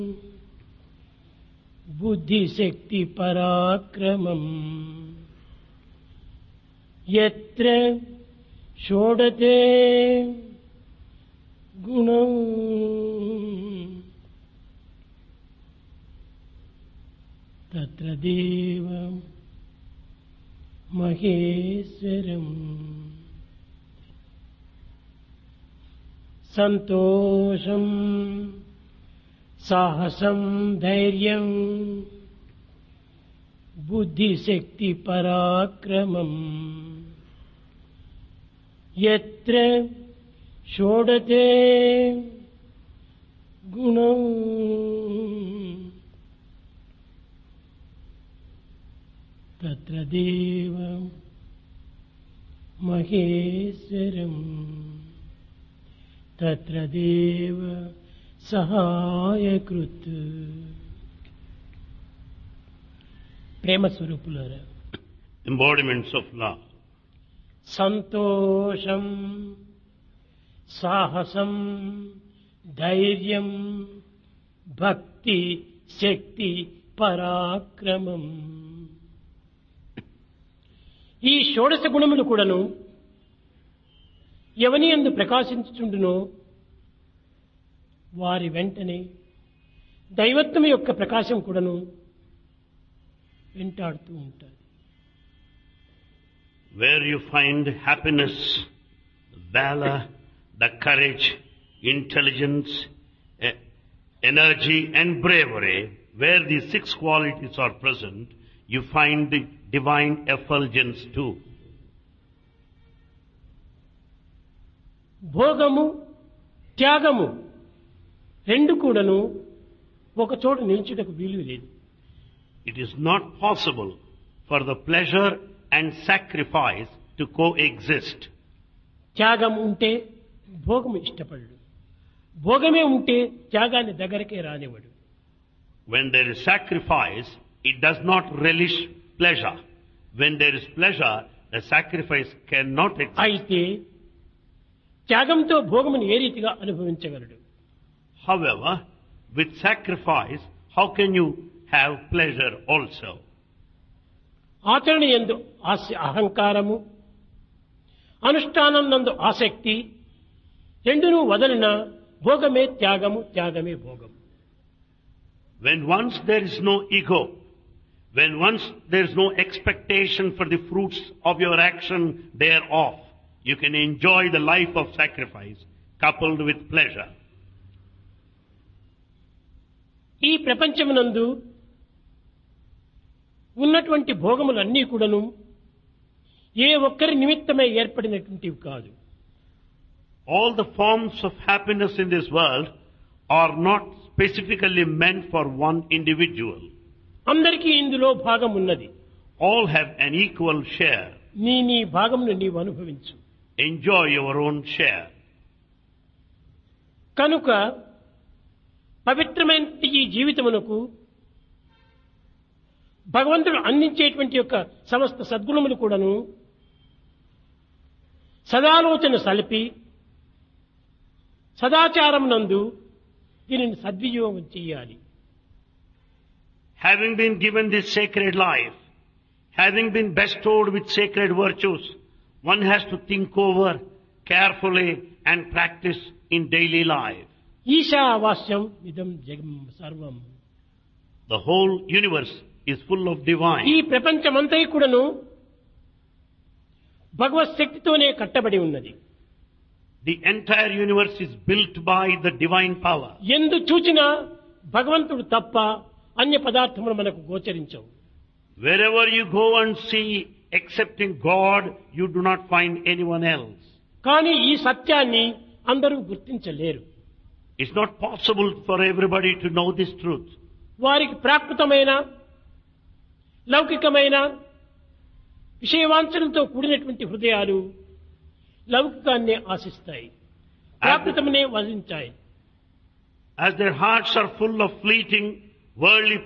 బుద్ధిశక్తి పరాక్రమం ఎత్ర షోడతే గుణం తత్ర దేవం మహేశ్వరం సంతోషం సాహసం ధైర్యం బుద్ధిశక్తి పరాక్రమం ఎత్ర షోడతే గుణం తత్ర దేవం మహేశ్వరం తత్ర దేవ సహాయకృత్ ప్రేమ స్వరూపులారా embodiments of love. సంతోషం సాహసం ధైర్యం భక్తి శక్తి పరాక్రమం ఈ షోడశ గుణములు కూడాను ఎవని ఎందు ప్రకాశించుచుండునో వారి వెంటనే దైవత్వం యొక్క ప్రకాశం కూడాను వెంటాడుతూ ఉంటుంది Where you find happiness, valor, the courage, intelligence, e- energy and bravery, where these six qualities are present, you find the divine effulgence too. భోగము త్యాగము రెండు కూడాను ఒక చోట నిల్చుటకు వీలు లేదు It is not possible for the pleasure and sacrifice to coexist. త్యాగం ఉంటే భోగము ఇష్టపడడు భోగమే ఉంటే త్యాగాన్ని దగ్గరకే రానివ్వడు When there is sacrifice, it does not relish pleasure. When there is pleasure, the sacrifice cannot exist. అయితే త్యాగంతో భోగమును ఏ రీతిగా అనుభవించగలడు However, with sacrifice, how can you have pleasure also? ఆచరణ ఎందు ఆశ అహంకారము అనుష్ఠానం నందు ఆసక్తి రెండును వదలిన భోగమే త్యాగము త్యాగమే భోగము When once there is no ego, when once there is no expectation for the fruits of your action thereof, you can enjoy the life of sacrifice coupled with pleasure. ఈ ప్రపంచమునందు ఉన్నటువంటి భోగములన్నీ కూడాను ఏ ఒక్కరి నిమిత్తమై ఏర్పడినటువంటివి కాదు All the forms of happiness in this world are not specifically meant for one individual. అందరికీ ఇందులో భాగం ఉన్నది All have an equal share. నీ నీ భాగమును నీవు అనుభవించు Enjoy your own share. కనుక పవిత్రమైన ఈ జీవితమునకు భగవంతుడు అందించేటువంటి యొక్క సమస్త సద్గుణములు కూడాను సదాలోచన సలిపి సదాచారం నందు దీనిని సద్వినియోగం చేయాలి Having been given this sacred life, having been bestowed with sacred virtues, one has to think over carefully and practice in daily life. ఈశావాస్యం ఇదం జగం సర్వం The whole universe is full of ఈ divine. ప్రపంచమంతా కూడాను భగవత్ శక్తితోనే కట్టబడి ఉన్నది The entire universe is built by the divine power. ఎందు చూచినా భగవంతుడు తప్ప అన్య పదార్థములు మనకు గోచరించవు Wherever you go and see, excepting God, you do not find anyone else. కానీ ఈ సత్యాన్ని అందరూ గుర్తించలేరు It's not possible for everybody to know this truth. వారికి ప్రాకృతమైన లౌకికమైన విషయవాంఛనలతో కూడినటువంటి హృదయాలు లౌకికాన్నే ఆశిస్తాయి ప్రాకృతమనే వధించాయి As their hearts are full of fleeting, worldly